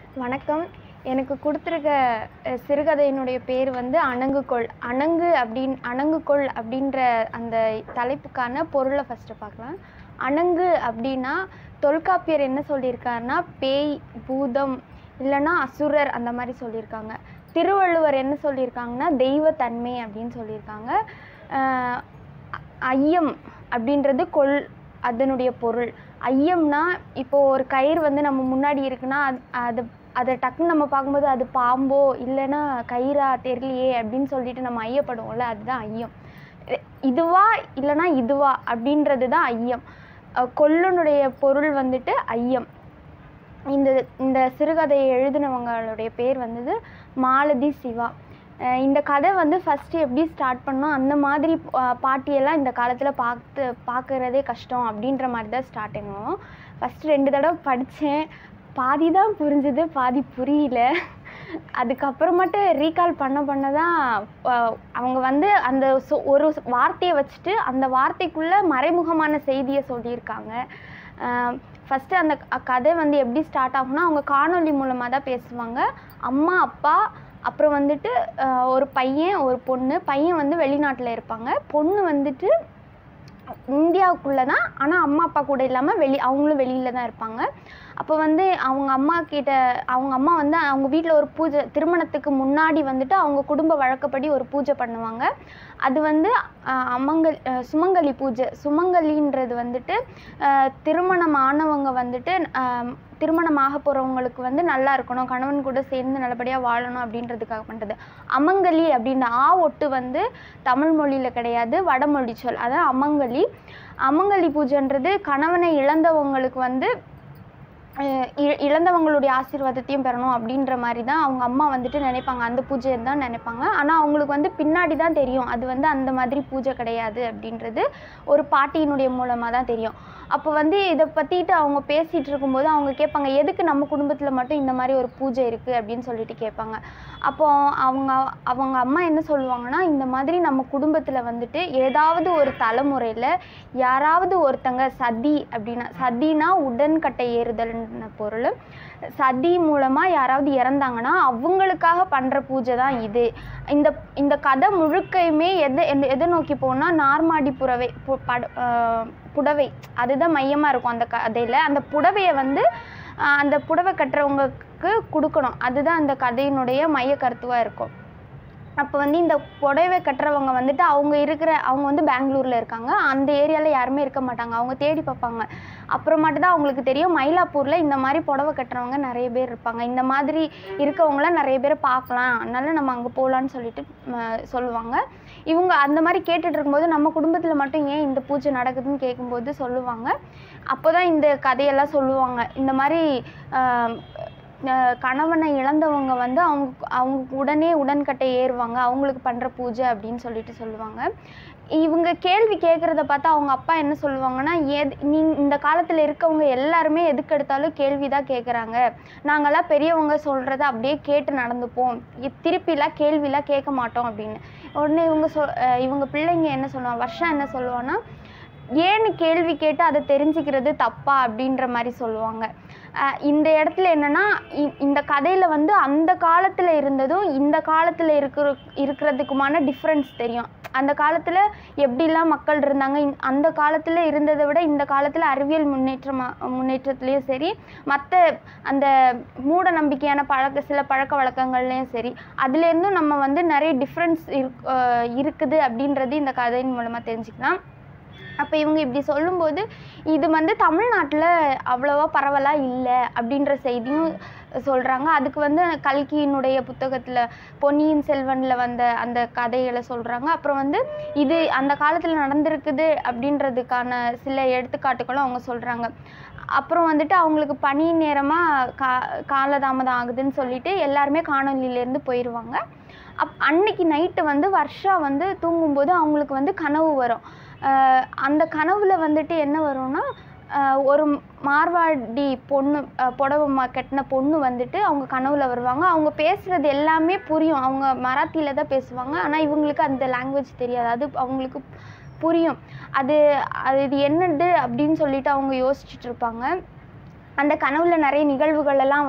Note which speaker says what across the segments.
Speaker 1: வணக்கம் எனக்கு கொடுத்துருக்க அஹ், சிறுகதையினுடைய பேர் வந்து அணங்குகொள் அணங்கு அப்படின் அணங்குகொள் அப்படின்ற அந்த தலைப்புக்கான பொருளை ஃபஸ்ட்டு பார்க்கலாம் அணங்கு அப்படின்னா தொல்காப்பியர் என்ன சொல்லியிருக்காருன்னா பேய் பூதம் இல்லைன்னா அசுரர் அந்த மாதிரி சொல்லியிருக்காங்க திருவள்ளுவர் என்ன சொல்லியிருக்காங்கன்னா தெய்வத்தன்மை அப்படின்னு சொல்லியிருக்காங்க அஹ், அ- ஐயம் அப்படின்றது கொள் அதனுடைய பொருள் ஐயம்னா இப்போ ஒரு கயிறு வந்து நம்ம முன்னாடி இருக்குன்னா அது அது அதை டக்குன்னு நம்ம பார்க்கும்போது அது பாம்போ இல்லைன்னா கயிறா தெரியலையே அப்படின்னு சொல்லிட்டு நம்ம ஐயப்படுவோம்ல அதுதான் ஐயம் இ- இதுவா இல்லைன்னா இதுவா அப்படின்றது தான் ஐயம் அஹ் கொள்ளனுடைய பொருள் வந்துட்டு ஐயம் இந்த இந்த சிறுகதையை எழுதினவங்களுடைய பேர் வந்தது மாலதி சிவா அஹ் இந்த கதை வந்து ஃபஸ்ட்டு எப்படி ஸ்டார்ட் பண்ணோம் அந்த மாதிரி அஹ் பாட்டியெல்லாம் இந்த காலத்தில் பார்த்து பார்க்குறதே கஷ்டம் அப்படின்ற மாதிரி தான் ஸ்டார்ட் பண்ணுவோம் ஃபஸ்ட்டு ரெண்டு தடவை படித்தேன் பாதி தான் புரிஞ்சுது பாதி புரியல அதுக்கப்புறமேட்டு ரீகால் பண்ண பண்ண தான் அஹ் அவங்க வந்து அந்த சொ- ஒரு வார்த்தையை வச்சுட்டு அந்த வார்த்தைக்குள்ளே மறைமுகமான செய்தியை சொல்லியிருக்காங்க ஃபஸ்ட்டு அந்த க- கதை வந்து எப்படி ஸ்டார்ட் ஆகும்னா அவங்க காணொளி மூலமாக தான் பேசுவாங்க அம்மா அப்பா அப்புறம் வந்துட்டு அஹ், ஒரு பையன் ஒரு பொண்ணு பையன் வந்து வெளிநாட்டில் இருப்பாங்க பொண்ணு வந்துட்டு இந்தியாவுக்குள்ளே தான் ஆனால் அம்மா அப்பா கூட இல்லாமல் வெளி அவங்களும் வெளியில் தான் இருப்பாங்க அப்போ வந்து அவங்க அம்மா கிட்ட அவங்க அம்மா வந்து அவங்க வீட்டில் ஒரு பூஜை திருமணத்துக்கு முன்னாடி வந்துட்டு அவங்க குடும்ப வழக்கப்படி ஒரு பூஜை பண்ணுவாங்க அது வந்து அஹ், அமங்கல் அஹ், சுமங்கலி பூஜை சுமங்கலின்றது வந்துட்டு அஹ், திருமணம் ஆனவங்க வந்துட்டு அஹ், திருமணமாக போகிறவங்களுக்கு வந்து நல்லா இருக்கணும் கணவன் கூட சேர்ந்து நல்லபடியாக வாழணும் அப்படின்றதுக்காக பண்ணுறது அமங்கலி அப்படின்ற ஆ ஒட்டு வந்து தமிழ் மொழியில் கிடையாது வடமொழி சொல் அதான் அமங்கலி அமங்கலி பூஜைன்றது கணவனை இழந்தவங்களுக்கு வந்து அஹ் இ- இழந்தவங்களுடைய ஆசீர்வாதத்தையும் பெறணும் அப்படின்ற மாதிரி தான் அவங்க அம்மா வந்துட்டு நினைப்பாங்க அந்த பூஜை தான் நினைப்பாங்க ஆனால் அவங்களுக்கு வந்து பின்னாடி தான் தெரியும் அது வந்து அந்த மாதிரி பூஜை கிடையாது அப்படின்றது ஒரு பாட்டியினுடைய மூலமாக தான் தெரியும் அப்போ வந்து இதை பற்றிட்டு அவங்க பேசிகிட்டு இருக்கும்போது அவங்க கேட்பாங்க எதுக்கு நம்ம குடும்பத்தில் மட்டும் இந்த மாதிரி ஒரு பூஜை இருக்குது அப்படின்னு சொல்லிட்டு கேட்பாங்க அப்போ அவங்க அவங்க அம்மா என்ன சொல்லுவாங்கன்னா இந்த மாதிரி நம்ம குடும்பத்தில் வந்துட்டு ஏதாவது ஒரு தலைமுறையில் யாராவது ஒருத்தங்க சதி அப்படின்னா சதினா உடன்கட்டை ஏறுதல்னு பொருள் சதி மூலமாக யாராவது இறந்தாங்கன்னா அவங்களுக்காக பண்ணுற பூஜை தான் இது இந்த இந்த கதை முழுக்கையுமே எதை எந்த எதை நோக்கி போனால் நார்மாடி புறவை பு- பட- ஆஹ் புடவை அதுதான் மையமாக இருக்கும் அந்த கதையில் அந்த புடவையை வந்து ஆஹ் அந்த புடவை கட்டுறவங்களுக்கு கொடுக்கணும் அதுதான் அந்த கதையினுடைய மைய கருத்துவாக இருக்கும் அப்போ வந்து இந்த புடவை கட்டுறவங்க வந்துட்டு அவங்க இருக்கிற அவங்க வந்து பெங்களூரில் இருக்காங்க அந்த ஏரியாவில் யாருமே இருக்க மாட்டாங்க அவங்க தேடி பார்ப்பாங்க அப்புறமாட்டு தான் அவங்களுக்கு தெரியும் மயிலாப்பூரில் இந்த மாதிரி புடவை கட்டுறவங்க நிறைய பேர் இருப்பாங்க இந்த மாதிரி இருக்கவங்கள நிறைய பேரை பார்க்கலாம் அதனால நம்ம அங்கே போகலான்னு சொல்லிட்டு ம, சொல்லுவாங்க இவங்க அந்த மாதிரி கேட்டுட்டு இருக்கும்போது நம்ம குடும்பத்தில் மட்டும் ஏன் இந்த பூஜை நடக்குதுன்னு கேட்கும்போது சொல்லுவாங்க அப்போ தான் இந்த கதையெல்லாம் சொல்லுவாங்க இந்த மாதிரி ஆஹ், அஹ் கணவனை இழந்தவங்க வந்து அவங்க அவங்க உடனே உடன்கட்டை ஏறுவாங்க அவங்களுக்கு பண்ணுற பூஜை அப்படின்னு சொல்லிட்டு சொல்லுவாங்க இவங்க கேள்வி கேட்குறத பார்த்தா அவங்க அப்பா என்ன சொல்லுவாங்கன்னா எது நீ இந்த காலத்தில் இருக்கவங்க எல்லாருமே எதுக்கு எடுத்தாலும் கேள்வி தான் கேட்குறாங்க நாங்களாம் பெரியவங்க சொல்கிறத அப்படியே கேட்டு நடந்துப்போம் இ- திருப்பிலாம் கேள்விலாம் கேட்க மாட்டோம் அப்படின்னு உடனே இவங்க சொ அஹ் இவங்க பிள்ளைங்க என்ன சொல்லுவாங்க வருஷம் என்ன சொல்லுவான்னா ஏன்னு கேள்வி கேட்டு அதை தெரிஞ்சுக்கிறது தப்பா அப்படின்ற மாதிரி சொல்லுவாங்க அஹ் இந்த இடத்துல என்னன்னா இ- இந்த கதையில வந்து அந்த காலத்துல இருந்ததும் இந்த காலத்துல இருக்கிற இருக்கிறதுக்குமான டிஃப்ரென்ஸ் தெரியும் அந்த காலத்துல எப்படிலாம் மக்கள் இருந்தாங்க இந்த- அந்த காலத்துல இருந்ததை விட இந்த காலத்துல அறிவியல் முன்னேற்றமா முன்னேற்றத்துலேயும் சரி மற்ற அந்த மூட நம்பிக்கையான பழக்க சில பழக்க வழக்கங்கள்லையும் சரி அதுலேருந்தும் நம்ம வந்து நிறைய டிஃப்ரென்ஸ் இருக் அஹ் இருக்குது அப்படின்றது இந்த கதையின் மூலமாக தெரிஞ்சுக்கலாம் அப்போ இவங்க இப்படி சொல்லும்போது இது வந்து தமிழ்நாட்டில் அவ்வளோவா பரவலாக இல்லை அப்படின்ற செய்தியும் சொல்கிறாங்க அதுக்கு வந்து கல்கியினுடைய புத்தகத்தில் பொன்னியின் செல்வனில் வந்த அந்த கதைகளை சொல்கிறாங்க அப்புறம் வந்து இது அந்த காலத்தில் நடந்திருக்குது அப்படின்றதுக்கான சில எடுத்துக்காட்டுகளும் அவங்க சொல்கிறாங்க அப்புறம் வந்துட்டு அவங்களுக்கு பணி நேரமாக கா காலதாமதம் ஆகுதுன்னு சொல்லிட்டு எல்லாருமே காணொலியிலேருந்து போயிடுவாங்க அப் அன்னைக்கு நைட்டு வந்து வர்ஷா வந்து தூங்கும்போது அவங்களுக்கு வந்து கனவு வரும் ஆஹ் அந்த கனவுல வந்துட்டு என்ன வரும்னா ஆஹ் ஒரு மார்வாடி பொண்ணு ஆஹ் புடவை மா கட்டின பொண்ணு வந்துட்டு அவங்க கனவுல வருவாங்க அவங்க பேசுறது எல்லாமே புரியும் அவங்க மராத்தியில தான் பேசுவாங்க ஆனால் இவங்களுக்கு அந்த லாங்குவேஜ் தெரியாது அது அவங்களுக்கு புரியும் அது அது இது என்னது அப்படின்னு சொல்லிட்டு அவங்க யோசிச்சுட்டு இருப்பாங்க அந்த கனவுல நிறைய நிகழ்வுகள் எல்லாம் வரும்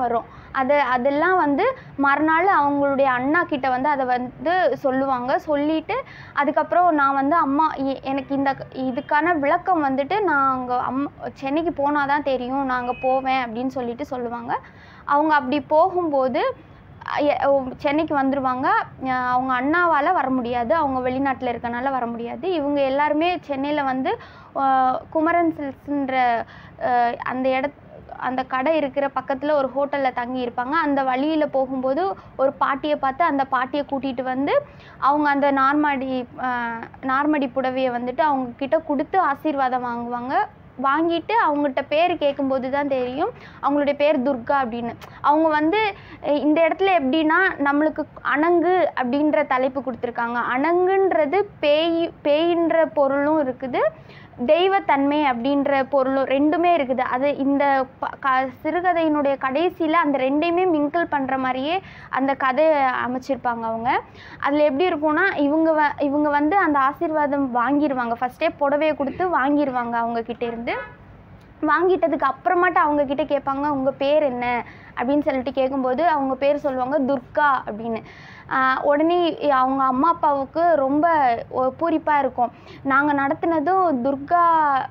Speaker 1: அதை அதெல்லாம் வந்து மறுநாள் அவங்களுடைய அண்ணா கிட்ட வந்து அதை வந்து சொல்லுவாங்க சொல்லிட்டு அதுக்கப்புறம் நான் வந்து அம்மா எ- எனக்கு இந்த இதுக்கான விளக்கம் வந்துட்டு நான் அங்கே அம் சென்னைக்கு போனால் தான் தெரியும் நான் அங்கே போவேன் அப்படின்னு சொல்லிட்டு சொல்லுவாங்க அவங்க அப்படி போகும்போது எ- ஓ- சென்னைக்கு வந்துடுவாங்க அஹ் அவங்க அண்ணாவால் வர முடியாது அவங்க வெளிநாட்டில் இருக்கனால வர முடியாது இவங்க எல்லாருமே சென்னையில் வந்து அஹ் குமரன் சில்க்ஸ்ன்ற அஹ் அந்த இடத் அந்த கடை இருக்கிற பக்கத்தில் ஒரு ஹோட்டலில் தங்கி இருப்பாங்க அந்த வழியில் போகும்போது ஒரு பாட்டியை பார்த்து அந்த பாட்டியை கூட்டிகிட்டு வந்து அவங்க அந்த நார்மடி அஹ் நார்மடி புடவையை வந்துட்டு அவங்க கிட்ட கொடுத்து ஆசீர்வாதம் வாங்குவாங்க வாங்கிட்டு அவங்ககிட்ட பேர் கேட்கும்போது தான் தெரியும் அவங்களுடைய பேர் துர்கா அப்படின்னு அவங்க வந்து அஹ் இந்த இடத்துல எப்படின்னா நம்மளுக்கு அணங்கு அப்படின்ற தலைப்பு கொடுத்துருக்காங்க அணங்குன்றது பேய் பேயின்ற பொருளும் இருக்குது தெய்வத்தன்மை அப்படின்ற பொருளும் ரெண்டுமே இருக்குது அது இந்த ப- க சிறுகதையினுடைய கடைசியில் அந்த ரெண்டையுமே மிங்கிள் பண்ணுற மாதிரியே அந்த கதையை அமைச்சிருப்பாங்க அவங்க அதில் எப்படி இருக்கும்னா இவங்க வ இவங்க வந்து அந்த ஆசீர்வாதம் வாங்கிடுவாங்க ஃபஸ்ட்டே புடவையை கொடுத்து வாங்கிடுவாங்க அவங்க கிட்ட இருந்து வாங்கிட்டதுக்கு அப்புறமாட்டு அவங்க கிட்ட கேட்பாங்க உங்கள் பேர் என்ன அப்படின்னு சொல்லிட்டு கேட்கும்போது அவங்க பேர் சொல்லுவாங்க துர்கா அப்படின்னு ஆஹ் உடனே அவங்க அம்மா அப்பாவுக்கு ரொம்ப பூரிப்பாக இருக்கும் நாங்கள் நடத்தினதும் துர்கா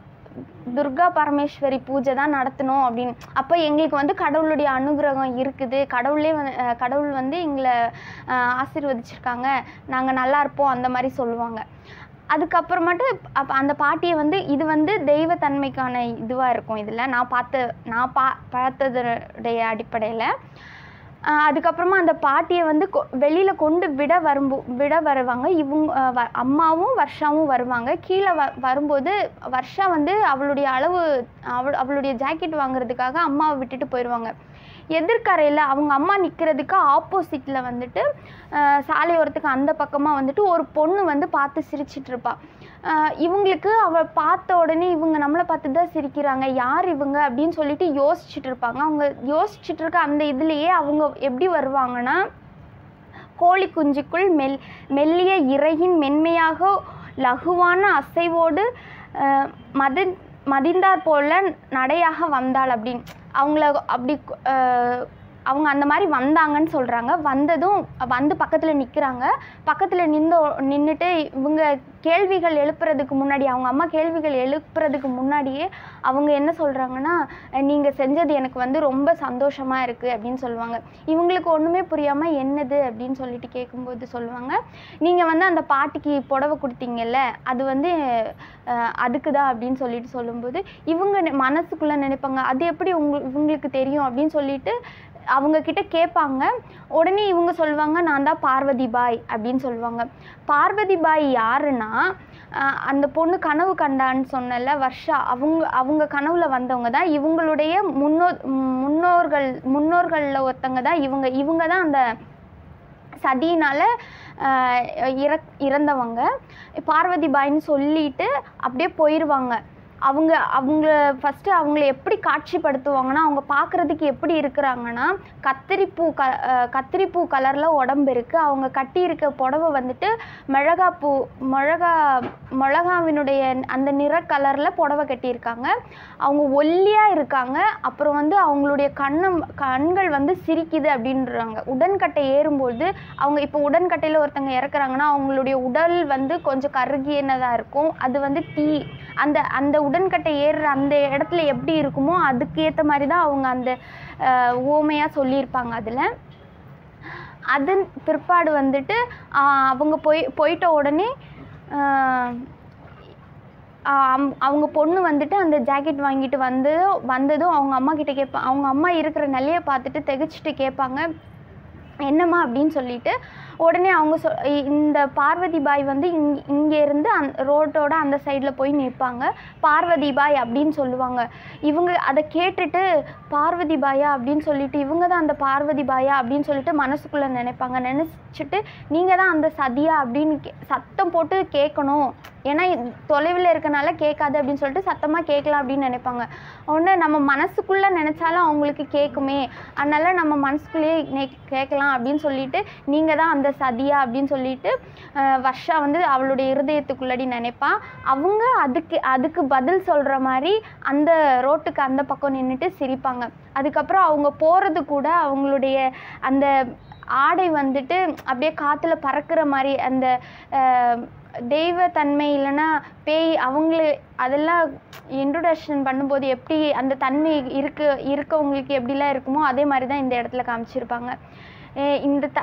Speaker 1: துர்கா பரமேஸ்வரி பூஜை தான் நடத்தணும் அப்படின்னு அப்போ எங்களுக்கு வந்து கடவுளுடைய அனுகிரகம் இருக்குது கடவுளே வந்து அஹ் கடவுள் வந்து எங்களை ஆஹ் ஆசீர்வதிச்சிருக்காங்க நாங்கள் நல்லா இருப்போம் அந்த மாதிரி சொல்லுவாங்க அதுக்கப்புறமேட்டு அப்போ அந்த பாட்டியை வந்து இது வந்து தெய்வத்தன்மைக்கான இதுவாக இருக்கும் இதில் நான் பார்த்த நான் பா பார்த்ததுடைய அடிப்படையில் ஆஹ் அதுக்கப்புறமா அந்த பாட்டியை வந்து கொ வெளியில் கொண்டு விட வரும்போ விட வருவாங்க இவங்க ஆஹ் வ- அம்மாவும் வர்ஷாவும் வருவாங்க கீழே வ வரும்போது வர்ஷா வந்து அவளுடைய அளவு அவள் அவளுடைய ஜாக்கெட் வாங்குறதுக்காக அம்மாவை விட்டுட்டு போயிடுவாங்க எதிர்க்கரையில் அவங்க அம்மா நிற்கிறதுக்கு ஆப்போசிட்டில் வந்துட்டு ஆஹ் சாலையோரத்துக்கு அந்த பக்கமாக வந்துட்டு ஒரு பொண்ணு வந்து பார்த்து சிரிச்சிட்டு இருப்பா ஆஹ் இவங்களுக்கு அவள் பார்த்த உடனே இவங்க நம்மளை பார்த்து தான் சிரிக்கிறாங்க யார் இவங்க அப்படின்னு சொல்லிட்டு யோசிச்சுட்டு இருப்பாங்க அவங்க யோசிச்சுட்டு இருக்க அந்த இதுலேயே அவங்க எப்படி வருவாங்கன்னா கோழி குஞ்சுக்குள் மெல் மெல்லிய இறையின் மென்மையாக லகுவான அசைவோடு அஹ், மதி மதிந்தாற் போல நடையாக வந்தாள் அப்படின்னு அவங்கள அப்படி அஹ், அவங்க அந்த மாதிரி வந்தாங்கன்னு சொல்கிறாங்க வந்ததும் வந்து பக்கத்தில் நிற்கிறாங்க பக்கத்தில் நின்று நின்றுட்டு இவங்க கேள்விகள் எழுப்புறதுக்கு முன்னாடி அவங்க அம்மா கேள்விகள் எழுப்புறதுக்கு முன்னாடியே அவங்க என்ன சொல்கிறாங்கன்னா நீங்கள் செஞ்சது எனக்கு வந்து ரொம்ப சந்தோஷமாக இருக்குது அப்படின்னு சொல்லுவாங்க இவங்களுக்கு ஒன்றுமே புரியாமல் என்னது அப்படின்னு சொல்லிட்டு கேட்கும்போது சொல்லுவாங்க நீங்கள் வந்து அந்த பாட்டிக்கு புடவை கொடுத்தீங்கல்ல அது வந்து அஹ், அதுக்கு தான் அப்படின்னு சொல்லிட்டு சொல்லும்போது இவங்க நெ- மனசுக்குள்ளே நினைப்பாங்க அது எப்படி உங்க இவங்களுக்கு தெரியும் அப்படின்னு சொல்லிட்டு அவங்க கிட்ட கேட்பாங்க உடனே இவங்க சொல்லுவாங்க நான் தான் பார்வதி பாய் அப்படின்னு சொல்லுவாங்க பார்வதி பாய் யாருன்னா ஆஹ் அந்த பொண்ணு கனவு கண்டான்னு சொன்னல வர்ஷா அவங்க அவங்க கனவுல வந்தவங்க தான் இவங்களுடைய முன்னோர் முன்னோர்கள் முன்னோர்களில் ஒருத்தங்க தான் இவங்க இவங்க தான் அந்த சதியினால் இறக் இறந்தவங்க பார்வதி பாய்னு சொல்லிட்டு அப்படியே போயிடுவாங்க அவங்க அவங்க ஃபஸ்ட்டு அவங்கள எப்படி காட்சிப்படுத்துவாங்கன்னா அவங்க பார்க்குறதுக்கு எப்படி இருக்கிறாங்கன்னா கத்திரிப்பூ க அஹ் கத்திரிப்பூ கலரில் உடம்பு இருக்குது அவங்க கட்டியிருக்க புடவை வந்துட்டு மிளகாப்பூ மிளகா மிளகாவினுடைய அந்த நிற கலரில் புடவை கட்டியிருக்காங்க அவங்க ஒல்லியாக இருக்காங்க அப்புறம் வந்து அவங்களுடைய கண்ணம் கண்கள் வந்து சிரிக்குது அப்படின்றாங்க உடன்கட்டை ஏறும்போது அவங்க இப்போ உடன்கட்டையில் ஒருத்தங்க இறக்குறாங்கன்னா அவங்களுடைய உடல் வந்து கொஞ்சம் கருகினதாக இருக்கும் அது வந்து தீ அந்த அந்த உடன்கட்டை ஏறுற அந்த இடத்துல எப்படி இருக்குமோ அதுக்கு ஏற்ற மாதிரி தான் அவங்க அந்த ஓமையாக சொல்லியிருப்பாங்க அதில் அதன் பிற்பாடு வந்துட்டு ஆஹ் அவங்க போய் போயிட்ட உடனே ஆஹ் ஆஹ் அம்- அவங்க பொண்ணு வந்துட்டு அந்த ஜாக்கெட் வாங்கிட்டு வந்து வந்ததும் அவங்க அம்மா கிட்ட கேட்பா அவங்க அம்மா இருக்கிற நிலையை பார்த்துட்டு திகைச்சிட்டு கேட்பாங்க என்னம்மா அப்படின்னு சொல்லிட்டு உடனே அவங்க சொ இ- இந்த பார்வதி பாய் வந்து இங் இங்கே இருந்து அந் ரோட்டோட அந்த சைடில் போய் நிற்பாங்க பார்வதி பாய் அப்படின்னு சொல்லுவாங்க இவங்க அதை கேட்டுட்டு பார்வதி பாயா அப்படின்னு சொல்லிட்டு இவங்க தான் அந்த பார்வதி பாயா அப்படின்னு சொல்லிட்டு மனசுக்குள்ளே நினைப்பாங்க நினச்சிட்டு நீங்கள் தான் அந்த சதியா அப்படின்னு கே சத்தம் போட்டு கேட்கணும் ஏன்னா தொலைவில் இருக்கனால கேட்காது அப்படின்னு சொல்லிட்டு சத்தமாக கேட்கலாம் அப்படின்னு நினைப்பாங்க ஒன்று நம்ம மனசுக்குள்ளே நினச்சாலும் அவங்களுக்கு கேட்குமே அதனால நம்ம மனசுக்குள்ளேயே நே- கேட்கலாம் அப்படின்னு சொல்லிட்டு நீங்கள் தான் அந்த சதியா அப்படின்னு சொல்லிட்டு அஹ், வர்ஷா வந்து அவளுடைய இருதயத்துக்குள்ளடி நினைப்பா அவங்க அதுக்கு அதுக்கு பதில் சொல்கிற மாதிரி அந்த ரோட்டுக்கு அந்த பக்கம் நின்றுட்டு சிரிப்பாங்க அதுக்கப்புறம் அவங்க போகிறது கூட அவங்களுடைய அந்த ஆடை வந்துட்டு அப்படியே காற்றுல பறக்கிற மாதிரி அந்த அஹ், தெய்வத்தன்மை இல்லைன்னா பேய் அவங்கள அதெல்லாம் இன்ட்ரொடக்ஷன் பண்ணும்போது எப்படி அந்த தன்மை இருக்கு இருக்கவங்களுக்கு எப்படிலாம் இருக்குமோ அதே மாதிரி தான் இந்த இடத்துல காமிச்சிருப்பாங்க அஹ் இந்த த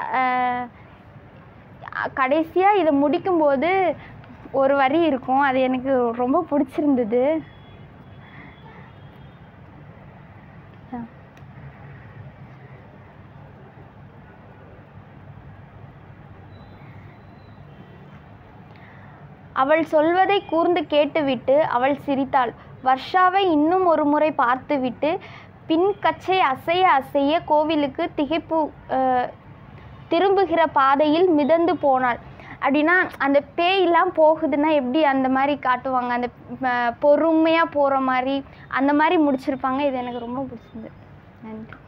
Speaker 1: கடைசியாக இதை முடிக்கும்போது ஒரு வரி இருக்கும் அது எனக்கு ரொம்ப பிடிச்சிருந்தது அவள் சொல்வதை கூர்ந்து கேட்டுவிட்டு அவள் சிரித்தாள் வர்ஷாவை இன்னும் ஒரு முறை பார்த்துவிட்டு பின் கச்சை அசைய அசைய கோவிலுக்கு திகைப்பு அஹ், திரும்புகிற பாதையில் மிதந்து போனாள் அப்படின்னா அந்த பேயெல்லாம் போகுதுன்னா எப்படி அந்த மாதிரி காட்டுவாங்க அந்த பொறுமையாக போகிற மாதிரி அந்த மாதிரி முடிச்சிருப்பாங்க இது எனக்கு ரொம்ப பிடிச்சிருந்தது நன்றி